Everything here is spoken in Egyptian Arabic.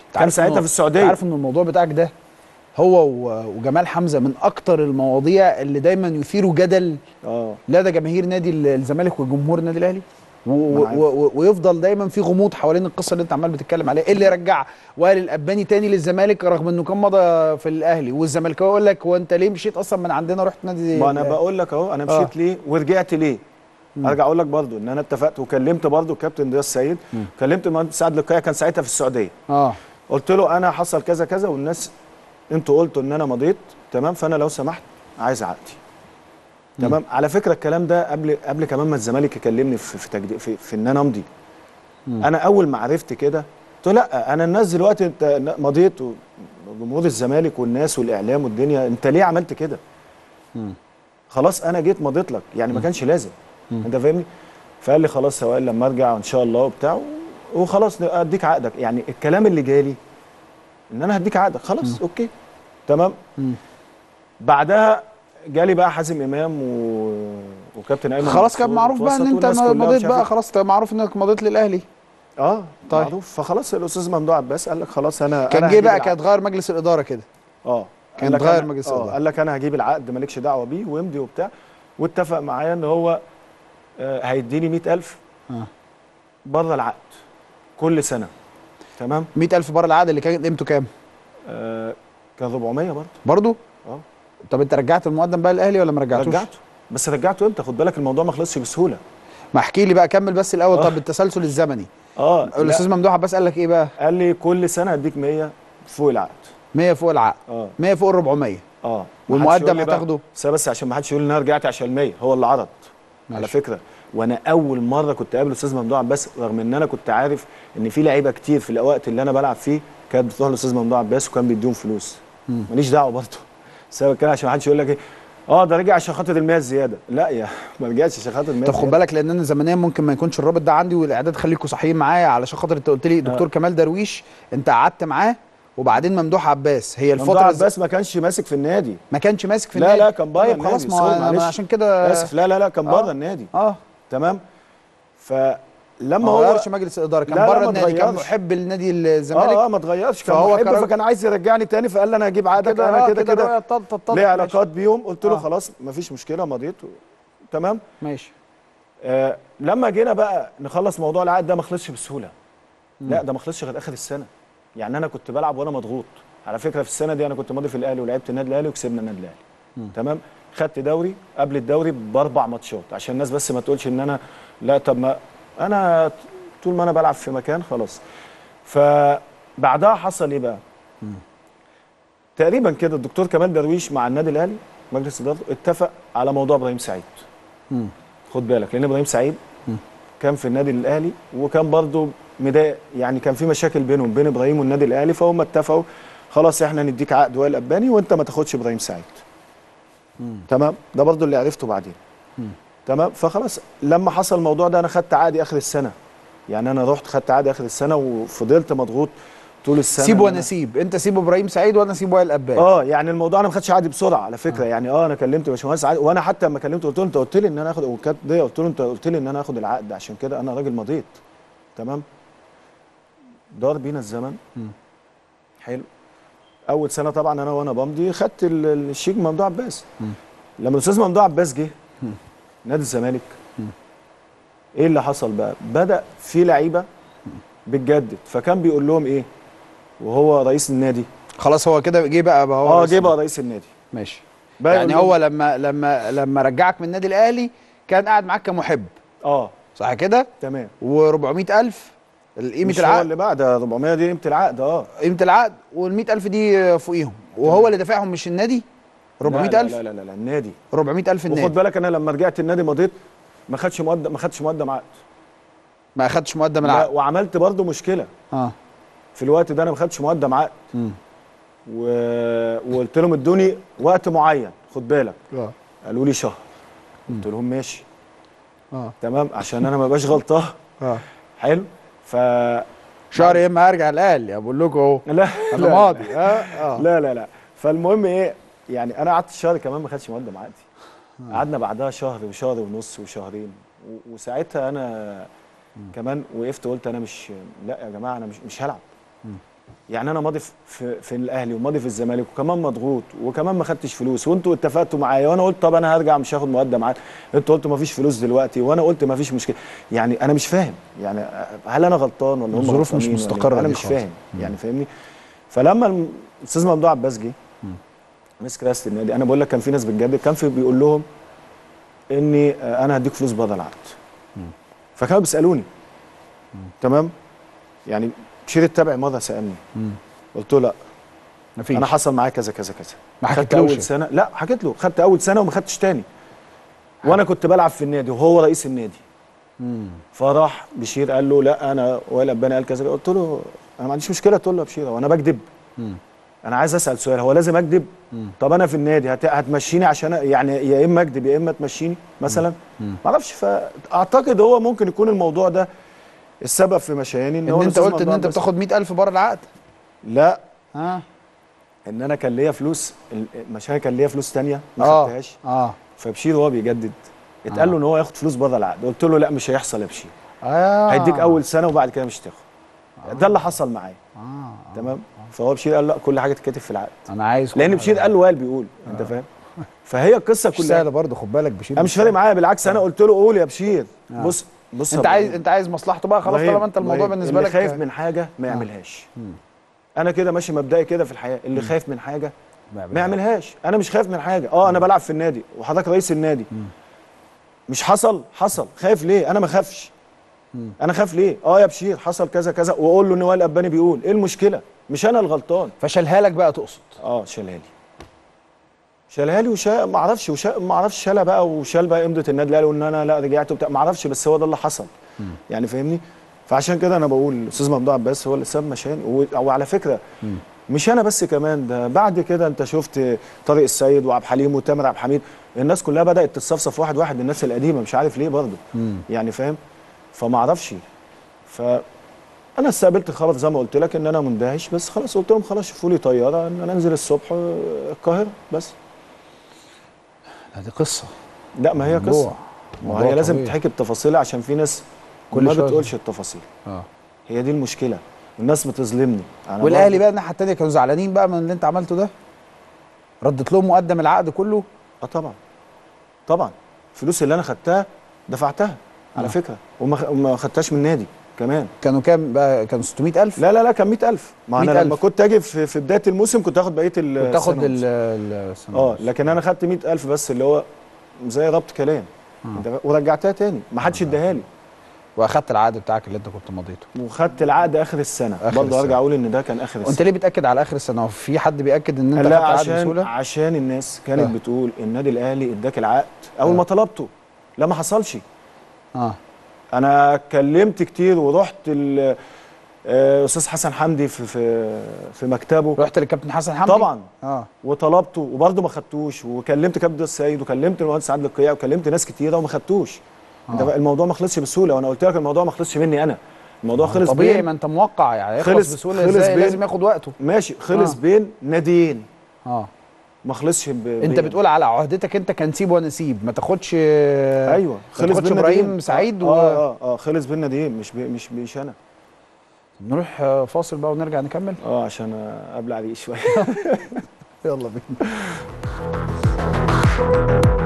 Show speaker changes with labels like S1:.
S1: كان ساعتها في السعوديه
S2: عارف ان الموضوع بتاعك ده هو و- وجمال حمزه من اكتر المواضيع اللي دايما يثيروا جدل
S1: اه
S2: لدى جماهير نادي ال- الزمالك وجمهور النادي الاهلي و- و-
S1: معاك.
S2: و- ويفضل دايما في غموض حوالين القصه اللي انت عمال بتتكلم عليها ايه اللي رجع وائل الاباني تاني للزمالك رغم انه كان مضى في الاهلي والزملكاوي يقول لك هو انت ليه مشيت اصلا من عندنا رحت نادي
S1: ما انا
S2: ال-
S1: بقول لك اهو انا
S2: آه.
S1: مشيت ليه ورجعت ليه ارجع اقول لك برضو ان انا اتفقت وكلمت برضو الكابتن ضياء السيد كلمت المهندس سعد لقايه كان ساعتها في السعوديه
S2: اه
S1: قلت له انا حصل كذا كذا والناس انتوا قلتوا ان انا مضيت تمام فانا لو سمحت عايز عقدي تمام على فكره الكلام ده قبل قبل كمان ما الزمالك يكلمني في في, تجديد في, في ان انا امضي انا اول ما عرفت كده قلت له لا انا الناس دلوقتي انت مضيت وجمهور الزمالك والناس والاعلام والدنيا انت ليه عملت كده خلاص انا جيت مضيت لك يعني ما كانش لازم انت فاهمني فقال لي خلاص سواء لما ارجع ان شاء الله وبتاع وخلاص اديك عقدك يعني الكلام اللي جالي ان انا هديك عقدك خلاص اوكي تمام بعدها جالي بقى حازم امام و... وكابتن ايمن
S2: خلاص كان
S1: منصور
S2: معروف بقى ان
S1: واتوسط
S2: انت
S1: والناس كلها
S2: مضيت
S1: مش عارف
S2: بقى
S1: إيه.
S2: خلاص انت معروف انك مضيت للاهلي
S1: اه
S2: طيب.
S1: طيب معروف فخلاص الاستاذ ممدوح عباس قال لك خلاص انا
S2: كان
S1: أنا
S2: جه
S1: هجيب
S2: بقى
S1: العقد.
S2: كان اتغير مجلس الاداره كده
S1: اه
S2: كان
S1: قال لك
S2: اتغير
S1: أنا-
S2: مجلس
S1: اه
S2: الإدارة.
S1: قال لك انا هجيب العقد مالكش دعوه بيه وامضي وبتاع واتفق معايا ان هو آه هيديني 100000
S2: آه.
S1: بره العقد كل سنه تمام
S2: 100000 بره العقد اللي كان قيمته كام
S1: آه كان 400 برضه
S2: برضه
S1: اه
S2: طب انت رجعت المقدم بقى الاهلي ولا ما رجعتوش
S1: رجعته بس رجعته امتى خد بالك الموضوع ما خلصش بسهوله
S2: ما احكي لي بقى كمل بس الاول
S1: آه.
S2: طب التسلسل الزمني
S1: اه
S2: الاستاذ
S1: لا.
S2: ممدوح عباس قال لك ايه بقى
S1: قال لي كل سنه هديك 100 فوق العقد
S2: 100 فوق العقد
S1: اه
S2: 100 فوق ال 400
S1: اه
S2: والمقدم
S1: محدش يقول لي بقى-
S2: هتاخده؟
S1: بس بس عشان ما حدش يقول ان انا رجعت عشان 100 هو اللي عرض على
S2: ماشي.
S1: فكره وانا اول مره كنت قابل استاذ ممدوح عباس رغم ان انا كنت عارف ان في لعيبه كتير في الاوقات اللي انا بلعب فيه كانت بتروح للاستاذ ممدوح عباس وكان بيديهم فلوس ماليش دعوه برضه بس أنا بتكلم عشان ما حدش يقول لك ايه اه ده رجع عشان خاطر المية الزياده لا يا ما رجعش عشان خاطر المية
S2: طب خد
S1: الزيادة.
S2: بالك لان انا زمنيا ممكن ما يكونش الرابط ده عندي والاعداد خليكم صحيين معايا علشان خاطر انت قلت لي دكتور كمال درويش انت قعدت معاه وبعدين ممدوح عباس هي
S1: ممدوح
S2: الفتره الز-
S1: عباس ما كانش ماسك في النادي
S2: ما كانش ماسك في
S1: لا
S2: النادي
S1: لا كان بره
S2: طيب
S1: النادي
S2: خلاص ما
S1: سوري،
S2: هو أنا
S1: معلش.
S2: عشان كده
S1: اسف لا لا لا كان
S2: آه.
S1: بره النادي
S2: اه
S1: تمام فلما
S2: ما
S1: هو
S2: غيرش مجلس الاداره كان
S1: لا، لا،
S2: بره
S1: ما
S2: النادي كان
S1: اتغيرش.
S2: محب لنادي الزمالك
S1: اه اه ما اتغيرش كان
S2: فهو
S1: محب
S2: كان-
S1: فكان عايز يرجعني تاني فقال لي انا هجيب عقدك
S2: كده
S1: انا
S2: آه،
S1: كده كده
S2: رؤية طل- طل- طل-
S1: ليه
S2: ماشي.
S1: علاقات بيهم قلت له
S2: آه.
S1: خلاص مفيش مشكله مضيت و... تمام
S2: ماشي
S1: آه لما جينا بقى نخلص موضوع العقد ده ما خلصش بسهوله لا ده ما خلصش غير اخر السنه يعني انا كنت بلعب وانا مضغوط على فكره في السنه دي انا كنت ماضي في الاهلي ولعبت النادي الاهلي وكسبنا النادي الاهلي تمام خدت دوري قبل الدوري باربع ماتشات عشان الناس بس ما تقولش ان انا لا طب ما انا طول ما انا بلعب في مكان خلاص فبعدها حصل ايه بقى تقريبا كده الدكتور كمال درويش مع النادي الاهلي مجلس ادارته اتفق على موضوع ابراهيم سعيد
S2: مم.
S1: خد بالك لان ابراهيم سعيد كان في النادي الاهلي وكان برضه مضايق يعني كان في مشاكل بينهم بين ابراهيم والنادي الاهلي فهم اتفقوا خلاص احنا نديك عقد وائل اباني وانت ما تاخدش ابراهيم سعيد تمام ده برضه اللي عرفته بعدين تمام فخلاص لما حصل الموضوع ده انا خدت عقدي اخر السنه يعني انا رحت خدت عقدي اخر السنه وفضلت مضغوط طول السنه
S2: سيب
S1: إن
S2: وانا
S1: أنا-
S2: اسيب انت سيب ابراهيم سعيد وانا اسيب وائل ابان
S1: اه يعني الموضوع انا ما خدتش عقدي بسرعه على فكره يعني اه انا كلمت باشمهندس عادل وانا حتى لما كلمته قلت له انت قلت لي ان انا اخد وكانت دي قلت له انت قلت لي ان انا اخد العقد عشان كده انا راجل مضيت تمام دار بينا الزمن حلو اول سنه طبعا انا وانا بمضي خدت ال- ال- الشيك ممدوح عباس لما الاستاذ ممدوح عباس جه نادي الزمالك ايه اللي حصل بقى بدا في لعيبه بتجدد فكان بيقول لهم ايه وهو رئيس النادي
S2: خلاص هو كده جه بقى بقى هو
S1: اه
S2: رئيس
S1: جه بقى رئيس النادي
S2: ماشي
S1: بقى
S2: يعني
S1: يقول
S2: هو
S1: لهم-
S2: لما لما لما رجعك من النادي الاهلي كان قاعد معاك كمحب
S1: اه
S2: صح كده
S1: تمام
S2: و400000 قيمه
S1: مش هو
S2: العقد
S1: اللي بعد 400 دي قيمه العقد اه
S2: قيمه العقد وال100000 دي فوقيهم وهو اللي دافعهم مش النادي 400000
S1: لا لا لا, لا النادي
S2: 400000
S1: وخد
S2: النادي
S1: بالك انا لما رجعت النادي مضيت ما خدش مقدم ما خدش مقدم عقد
S2: ما اخدش مقدم
S1: لا،
S2: العقد
S1: وعملت برضو مشكله
S2: اه
S1: في الوقت ده انا ما خدتش مقدم عقد
S2: مم.
S1: و... وقلت لهم ادوني وقت معين خد بالك
S2: اه
S1: قالوا لي شهر قلت لهم ماشي
S2: اه
S1: تمام عشان انا ما بقاش غلطان
S2: اه
S1: حلو ف
S2: شهر يا اما هرجع الاهلي بقول لكم اهو
S1: لا
S2: انا
S1: لا.
S2: ماضي اه اه
S1: لا لا لا فالمهم ايه يعني انا قعدت شهر كمان ما خدتش مقدم عقدي قعدنا بعدها شهر وشهر ونص وشهرين و- وساعتها انا كمان وقفت قلت انا مش لا يا جماعه انا مش مش هلعب يعني انا ماضي في- في, في الاهلي وماضي في الزمالك وكمان مضغوط وكمان ما خدتش فلوس وانتوا اتفقتوا معايا وانا قلت طب انا هرجع مش هاخد مقدم عاد انتوا قلتوا ما فيش فلوس دلوقتي وانا قلت ما فيش مشكله يعني انا مش فاهم يعني هل انا غلطان ولا هم
S2: الظروف مش
S1: غلطانين ولا إيه؟
S2: مستقرة
S1: انا
S2: دي
S1: مش
S2: خالص.
S1: فاهم يعني فاهمني فلما الم- الاستاذ ممدوح عباس جه مسك رئاسه النادي انا بقول لك كان في ناس بتجدد كان في بيقول لهم اني آه، انا هديك فلوس بدل العقد فكانوا بيسالوني تمام يعني بشير التابع مره سالني
S2: مم.
S1: قلت له لا
S2: مفيش
S1: انا حصل معايا كذا كذا كذا
S2: ما
S1: خدت
S2: حكيتلوش
S1: اول سنه لا حكيت له خدت اول سنه وما خدتش تاني وانا كنت بلعب في النادي وهو رئيس النادي
S2: مم.
S1: فراح بشير قال له لا انا وائل اباني قال كذا قلت له انا ما عنديش مشكله تقول له يا بشير هو انا بكذب
S2: مم.
S1: انا عايز اسال سؤال هو لازم اكذب طب انا في النادي هت... هتمشيني عشان أ- يعني يا اما اكذب يا اما تمشيني مثلا ما اعرفش فاعتقد هو ممكن يكون الموضوع ده السبب في مشياني ان,
S2: ان
S1: هو
S2: انت
S1: الأستاذ
S2: قلت ان
S1: ممدوح
S2: انت
S1: بس.
S2: بتاخد 100000 بره العقد
S1: لا
S2: اه
S1: ان انا كان ليا فلوس ال- مشايا كان ليا فلوس تانية ما
S2: اه
S1: خدتهاش
S2: اه
S1: فبشير وهو بيجدد اتقال له ان هو ياخد فلوس بره العقد قلت له لا مش هيحصل يا بشير
S2: اه
S1: هيديك اول سنه وبعد كده مش تاخد ده اللي حصل معايا
S2: اه
S1: تمام فهو بشير قال لا كل حاجه تتكتب في العقد
S2: انا عايز
S1: لان بشير قال له وائل بيقول انت فاهم فهي القصه
S2: مش
S1: كلها
S2: سهله برضه خد بالك بشير
S1: انا مش فارق معايا بالعكس انا قلت له قول يا بشير بص بص
S2: انت
S1: يا
S2: عايز
S1: إبراهيم.
S2: انت عايز مصلحته بقى خلاص
S1: إبراهيم،
S2: طالما انت الموضوع
S1: إبراهيم،
S2: بالنسبه
S1: اللي
S2: لك
S1: خايف من حاجه ما يعملهاش انا كده ماشي مبدئي كده في الحياه اللي خايف من حاجه ما يعملهاش انا مش خايف من حاجه اه انا بلعب في النادي وحضرتك رئيس النادي مش حصل حصل خايف ليه انا ما خافش انا خايف ليه اه يا بشير حصل كذا كذا واقول له ان وائل اباني بيقول ايه المشكله مش انا الغلطان
S2: فشلها لك بقى تقصد
S1: اه شالها لي شالها لي وشا ما اعرفش وشا ما اعرفش شالها بقى وشال بقى امضه النادي الاهلي وان انا لا رجعت وبتاع ما اعرفش بس هو ده اللي حصل يعني فاهمني فعشان كده انا بقول الاستاذ ممدوح عباس هو اللي ساب مشاني و- وعلى فكره مش انا بس كمان ده بعد كده انت شفت طارق السيد وعبد الحليم وتامر عبد الحميد الناس كلها بدات تتصفصف واحد واحد الناس القديمه مش عارف ليه برضه يعني فاهم فما اعرفش ف انا استقبلت خبر زي ما قلت لك ان انا مندهش بس خلاص قلت لهم خلاص شوفوا لي طياره ان انا انزل الصبح آه، القاهره بس
S2: هذه قصه
S1: لا ما هي
S2: موضوع-
S1: قصه ما
S2: موضوع
S1: هي لازم
S2: طويل.
S1: تحكي بتفاصيلها عشان في ناس
S2: كل
S1: ما
S2: شوية.
S1: بتقولش التفاصيل
S2: اه
S1: هي دي المشكله الناس بتظلمني أنا
S2: والاهلي
S1: برضه-
S2: بقى الناحيه الثانيه كانوا زعلانين بقى من اللي انت عملته ده ردت لهم مقدم العقد كله
S1: اه طبعا طبعا الفلوس اللي انا خدتها دفعتها على
S2: آه.
S1: فكره وما خ- وما خدتهاش من النادي كمان
S2: كانوا كام بقى كانوا 600000
S1: لا لا لا كان 100000 ما انا
S2: 100,000.
S1: لما كنت اجي في, في بدايه الموسم كنت اخد بقيه ال-
S2: كنت تاخد
S1: السنة
S2: ال
S1: ونص.
S2: ال- السنة
S1: اه
S2: ونص.
S1: لكن انا خدت 100000 بس اللي هو زي ربط كلام انت فاهم؟ ورجعتها تاني ما حدش اداها لي
S2: واخدت العقد بتاعك اللي انت كنت مضيته
S1: وخدت العقد اخر السنه
S2: آخر
S1: برضه
S2: السنة.
S1: ارجع اقول ان ده كان اخر
S2: وانت
S1: السنه
S2: ليه بتاكد على اخر السنه هو في حد بياكد ان انت
S1: لا
S2: خدت العقد
S1: عشان
S2: بسهوله
S1: عشان الناس كانت
S2: آه.
S1: بتقول النادي الاهلي اداك العقد اول
S2: آه.
S1: ما طلبته لا ما حصلش
S2: اه
S1: انا اتكلمت كتير ورحت ال- آه، استاذ حسن حمدي في في في مكتبه
S2: رحت للكابتن حسن حمدي
S1: طبعا
S2: اه
S1: وطلبته وبرضه ما خدتوش وكلمت كابتن السيد وكلمت المهندس عادل القيع وكلمت ناس كتيره وما خدتوش انت
S2: آه.
S1: فا- الموضوع ما خلصش بسهوله وانا قلت لك الموضوع ما خلصش مني انا الموضوع خلص
S2: طبيعي
S1: بين
S2: ما انت موقع يعني
S1: خلص-
S2: يخلص بسهوله
S1: خلص
S2: ازاي
S1: بين-
S2: لازم ياخد وقته
S1: ماشي خلص
S2: آه.
S1: بين ناديين
S2: اه
S1: ما خلصش ب...
S2: انت
S1: بين.
S2: بتقول على عهدتك انت كان سيب وانا سيب ما تاخدش
S1: ايوه
S2: خلص
S1: بين
S2: ابراهيم
S1: ناديين.
S2: سعيد
S1: اه
S2: و...
S1: اه اه, آه خلص بين ناديين مش بي مش مش انا
S2: نروح آه، فاصل بقى ونرجع نكمل
S1: اه عشان ابلع ريق شويه
S2: يلا بينا